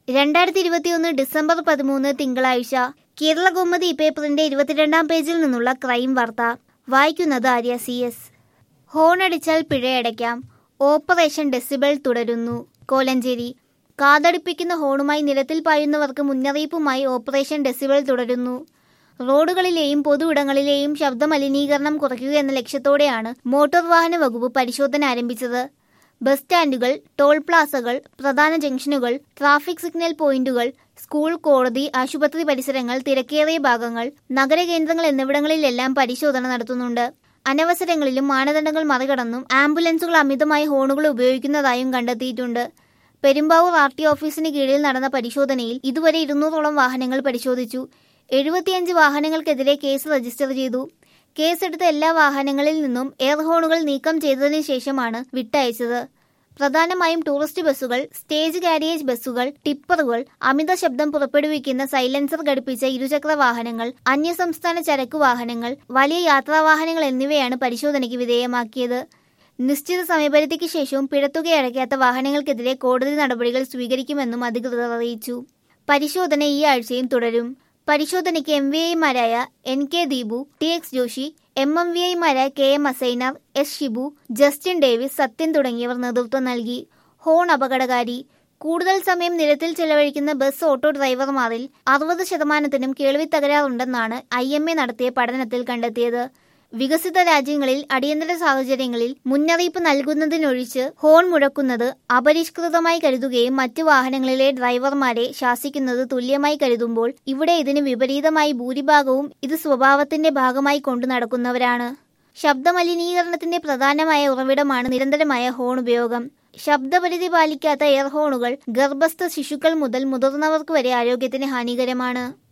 രണ്ടായിരത്തി ഇരുപത്തിയൊന്ന് ഡിസംബർ പതിമൂന്ന് തിങ്കളാഴ്ച കേരള കൗമുദി പേപ്പറിന്റെ ഇരുപത്തിരണ്ടാം പേജിൽ നിന്നുള്ള ക്രൈം വാർത്ത വായിക്കുന്നത് ആര്യ സി എസ് ഹോണടിച്ചാൽ പിഴയടയ്ക്കാം ഓപ്പറേഷൻ ഡെസിബിൾ തുടരുന്നു കോലഞ്ചേരി കാതടിപ്പിക്കുന്ന ഹോണുമായി നിരത്തിൽ പായുന്നവർക്ക് മുന്നറിയിപ്പുമായി ഓപ്പറേഷൻ ഡെസിബിൾ തുടരുന്നു റോഡുകളിലെയും പൊതുയിടങ്ങളിലെയും ശബ്ദ മലിനീകരണം കുറയ്ക്കുക എന്ന ലക്ഷ്യത്തോടെയാണ് മോട്ടോർ വാഹന വകുപ്പ് പരിശോധന ആരംഭിച്ചത് ബസ് സ്റ്റാൻഡുകൾ ടോൾ പ്ലാസകൾ പ്രധാന ജംഗ്ഷനുകൾ ട്രാഫിക് സിഗ്നൽ പോയിന്റുകൾ സ്കൂൾ കോടതി ആശുപത്രി പരിസരങ്ങൾ തിരക്കേറിയ ഭാഗങ്ങൾ നഗരകേന്ദ്രങ്ങൾ എന്നിവിടങ്ങളിലെല്ലാം പരിശോധന നടത്തുന്നുണ്ട് അനവസരങ്ങളിലും മാനദണ്ഡങ്ങൾ മറികടന്നും ആംബുലൻസുകൾ അമിതമായി ഹോണുകൾ ഉപയോഗിക്കുന്നതായും കണ്ടെത്തിയിട്ടുണ്ട് പെരുമ്പാവൂർ ആർ ടി ഓഫീസിന് കീഴിൽ നടന്ന പരിശോധനയിൽ ഇതുവരെ ഇരുന്നൂറോളം വാഹനങ്ങൾ പരിശോധിച്ചു എഴുപത്തിയഞ്ച് വാഹനങ്ങൾക്കെതിരെ കേസ് രജിസ്റ്റർ ചെയ്തു കേസെടുത്ത എല്ലാ വാഹനങ്ങളിൽ നിന്നും എയർ ഹോണുകൾ നീക്കം ചെയ്തതിനു ശേഷമാണ് വിട്ടയച്ചത് പ്രധാനമായും ടൂറിസ്റ്റ് ബസ്സുകൾ സ്റ്റേജ് കാരിയേജ് ബസ്സുകൾ ടിപ്പറുകൾ അമിത ശബ്ദം പുറപ്പെടുവിക്കുന്ന സൈലൻസർ ഘടിപ്പിച്ച ഇരുചക്ര വാഹനങ്ങൾ അന്യസംസ്ഥാന ചരക്കു വാഹനങ്ങൾ വലിയ യാത്രാ വാഹനങ്ങൾ എന്നിവയാണ് പരിശോധനയ്ക്ക് വിധേയമാക്കിയത് നിശ്ചിത സമയപരിധിക്ക് ശേഷവും പിഴത്തുക അടയ്ക്കാത്ത വാഹനങ്ങൾക്കെതിരെ കോടതി നടപടികൾ സ്വീകരിക്കുമെന്നും അധികൃതർ അറിയിച്ചു പരിശോധന ഈ ആഴ്ചയും തുടരും പരിശോധനയ്ക്ക് എം വി ഐമാരായ N K Deepu T X Joshi M M V ഐമാരായ K M Asainar S Shibu Justin Davis Sathyan തുടങ്ങിയവർ നേതൃത്വം നൽകി ഹോൺ അപകടകാരി കൂടുതൽ സമയം നിരത്തിൽ ചെലവഴിക്കുന്ന ബസ് ഓട്ടോ ഡ്രൈവർമാരിൽ അറുപത് ശതമാനത്തിനും കേൾവി തകരാറുണ്ടെന്നാണ് ഐ എം എ നടത്തിയ പഠനത്തിൽ കണ്ടെത്തിയത് വികസിത രാജ്യങ്ങളിൽ അടിയന്തര സാഹചര്യങ്ങളിൽ മുന്നറിയിപ്പ് നൽകുന്നതിനൊഴിച്ച് ഹോൺ മുഴക്കുന്നത് അപരിഷ്കൃതമായി കരുതുകയും മറ്റു വാഹനങ്ങളിലെ ഡ്രൈവർമാരെ ശാസിക്കുന്നത് തുല്യമായി കരുതുമ്പോൾ ഇവിടെ ഇതിന് വിപരീതമായി ഭൂരിഭാഗവും ഇത് സ്വഭാവത്തിന്റെ ഭാഗമായി കൊണ്ടു നടക്കുന്നവരാണ് ശബ്ദമലിനീകരണത്തിന്റെ പ്രധാനമായ ഉറവിടമാണ് നിരന്തരമായ ഹോൺ ഉപയോഗം ശബ്ദപരിധി പാലിക്കാത്ത എയർ ഹോണുകൾ ഗർഭസ്ഥ ശിശുക്കൾ മുതൽ മുതിർന്നവർക്ക് വരെ ആരോഗ്യത്തിന് ഹാനികരമാണ്